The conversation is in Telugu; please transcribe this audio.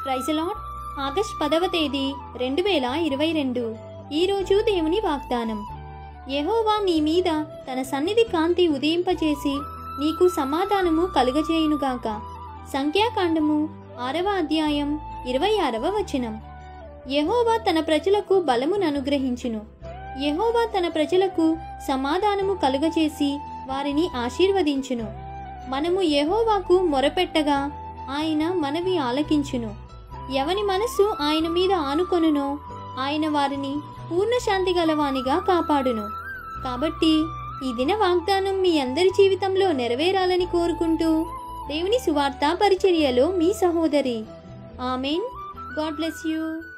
ప్రైజలాట్ ఆగస్ట్ పదవ తేదీ రెండు వేల ఇరవై రెండు ఈరోజు దేవుని వాగ్దానం యెహోవా నీ మీద తన సన్నిధి కాంతి ఉదయింపచేసి నీకు సమాధానము కలుగజేయునుగాక సంఖ్యాకాండము ఆరవ అధ్యాయం ఇరవై ఆరవ వచనం యెహోవా తన ప్రజలకు బలమును అనుగ్రహించును యెహోవా తన ప్రజలకు సమాధానము కలుగజేసి వారిని ఆశీర్వదించును మనము యెహోవాకు మొరపెట్టగా ఆయన మనవి ఆలకించును ఎవని మనస్సు ఆయన మీద ఆనుకొనునో ఆయన వారిని పూర్ణ శాంతి గలవానిగా కాపాడును కాబట్టి ఈ దిన వాగ్దానం మీ అందరి జీవితంలో నెరవేరాలని కోరుకుంటూ దేవుని సువార్త పరిచర్యలో మీ సహోదరి ఆమెన్ గాడ్ బ్లెస్ యూ